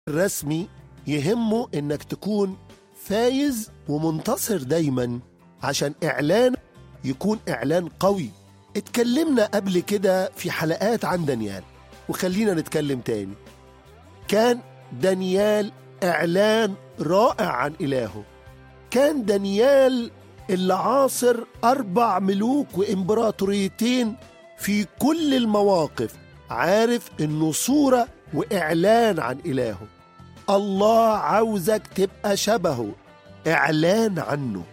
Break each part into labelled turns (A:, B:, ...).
A: الرسمي يهمه انك تكون فايز ومنتصر دايما عشان اعلان يكون اعلان قوي اتكلمنا قبل كده في حلقات عن دانيال وخلينا نتكلم تاني كان دانيال اعلان رائع عن الهه كان دانيال اللي عاصر اربع ملوك وامبراطوريتين في كل المواقف عارف انه صوره واعلان عن الهه الله عاوزك تبقى شبهه اعلان عنه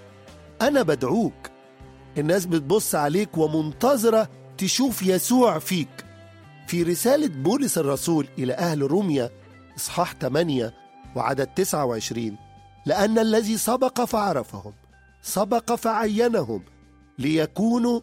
A: انا بدعوك الناس بتبص عليك ومنتظره تشوف يسوع فيك في رساله بولس الرسول الى اهل روميا اصحاح 8 وعدد 29 لان الذي سبق فعرفهم سبق فعينهم ليكونوا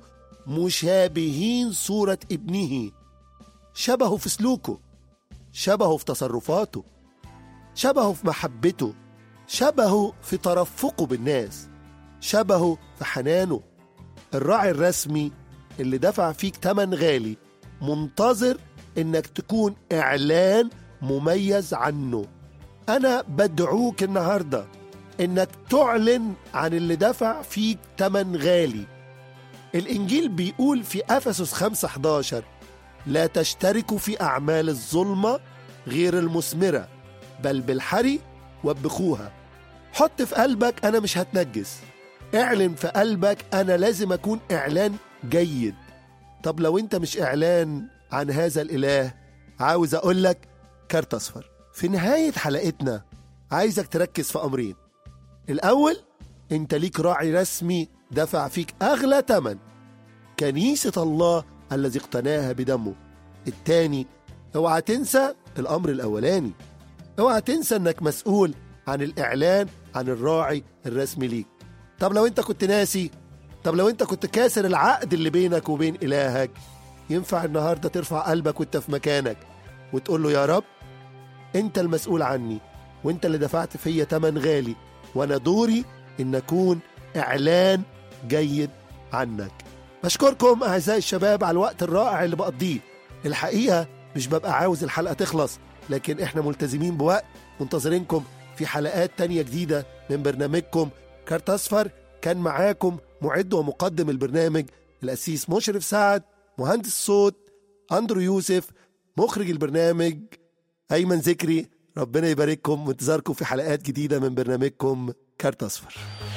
A: مشابهين صوره ابنه شبهه في سلوكه شبهه في تصرفاته شبهه في محبته شبهه في ترفقه بالناس شبهه في حنانه الراعي الرسمي اللي دفع فيك تمن غالي منتظر انك تكون اعلان مميز عنه انا بدعوك النهارده انك تعلن عن اللي دفع فيك تمن غالي الانجيل بيقول في افسس 5 11 لا تشتركوا في اعمال الظلمه غير المثمره بل بالحري وبخوها حط في قلبك انا مش هتنجس اعلن في قلبك انا لازم اكون اعلان جيد طب لو انت مش اعلان عن هذا الاله عاوز اقول لك كارت اصفر في نهايه حلقتنا عايزك تركز في امرين الاول انت ليك راعي رسمي دفع فيك اغلى تمن كنيسه الله الذي اقتناها بدمه التاني اوعى تنسى الامر الاولاني اوعى تنسى انك مسؤول عن الاعلان عن الراعي الرسمي ليك طب لو انت كنت ناسي طب لو انت كنت كاسر العقد اللي بينك وبين الهك ينفع النهارده ترفع قلبك وانت في مكانك وتقول له يا رب انت المسؤول عني وانت اللي دفعت فيا تمن غالي وانا دوري ان اكون اعلان جيد عنك بشكركم اعزائي الشباب على الوقت الرائع اللي بقضيه الحقيقه مش ببقى عاوز الحلقه تخلص لكن احنا ملتزمين بوقت منتظرينكم في حلقات تانية جديدة من برنامجكم كارت أصفر كان معاكم معد ومقدم البرنامج الأسيس مشرف سعد مهندس صوت أندرو يوسف مخرج البرنامج أيمن ذكري ربنا يبارككم وانتظاركم في حلقات جديدة من برنامجكم كارت أصفر